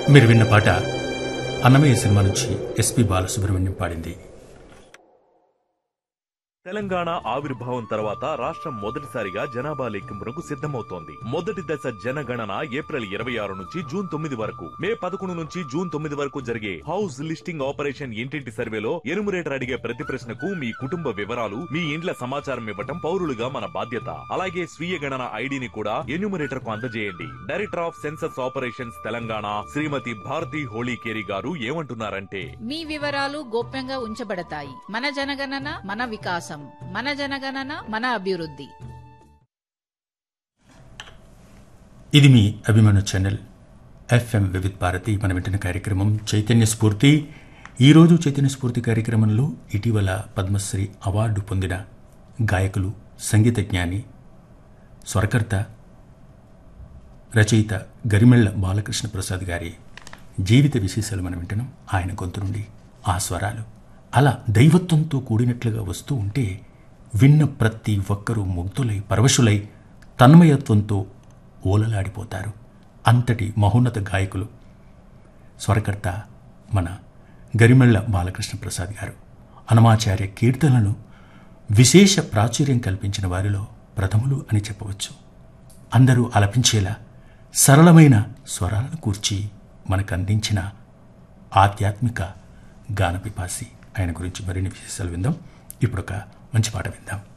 మీరు విన్న పాట అన్నమయ్య సినిమా నుంచి ఎస్పి బాలసుబ్రహ్మణ్యం పాడింది తెలంగాణ ఆవిర్భావం తర్వాత రాష్ట్రం మొదటిసారిగా జనాభా లెక్కింపునకు సిద్ధమవుతోంది మొదటి దశ జనగణన ఏప్రిల్ ఇరవై ఆరు నుంచి జూన్ తొమ్మిది వరకు మే పదకొండు నుంచి జూన్ తొమ్మిది వరకు జరిగే హౌస్ లిస్టింగ్ ఆపరేషన్ ఇంటింటి సర్వేలో ఎనుమరేటర్ అడిగే ప్రతి ప్రశ్నకు మీ కుటుంబ వివరాలు మీ ఇండ్ల సమాచారం ఇవ్వటం పౌరులుగా మన బాధ్యత అలాగే స్వీయ గణన ఐడిని కూడా ఎన్యూమరేటర్ కు అందజేయండి director of census operations Telangana Shrimati Bharati Holikeri garu ఏమంటున్నారంటే మీ వివరాలు గోప్యంగా ఉంచబడతాయి మన జనగణన మన వికాసం మన జనగణన మన అభివృద్ధి ఇది మీ అభిమాన ఛానల్ ఎఫ్ఎం వివిధ్ భారతి మన వింటున్న కార్యక్రమం చైతన్య స్ఫూర్తి ఈరోజు చైతన్య స్ఫూర్తి కార్యక్రమంలో ఇటీవల పద్మశ్రీ అవార్డు పొందిన గాయకులు సంగీత జ్ఞాని స్వరకర్త రచయిత గరిమెళ్ల బాలకృష్ణ ప్రసాద్ గారి జీవిత విశేషాలు మనం వింటున్నాం ఆయన గొంతు నుండి ఆ స్వరాలు అలా దైవత్వంతో కూడినట్లుగా వస్తూ ఉంటే విన్న ప్రతి ఒక్కరూ ముగ్ధులై పరవశులై తన్మయత్వంతో ఓలలాడిపోతారు అంతటి మహోన్నత గాయకులు స్వరకర్త మన గరిమెళ్ల బాలకృష్ణ ప్రసాద్ గారు అనమాచార్య కీర్తనలను విశేష ప్రాచుర్యం కల్పించిన వారిలో ప్రథములు అని చెప్పవచ్చు అందరూ అలపించేలా సరళమైన స్వరాలను కూర్చి మనకు అందించిన ఆధ్యాత్మిక గానపిపాసి ఆయన గురించి మరిన్ని విశేషాలు విందాం ఇప్పుడు ఒక మంచి పాట విందాం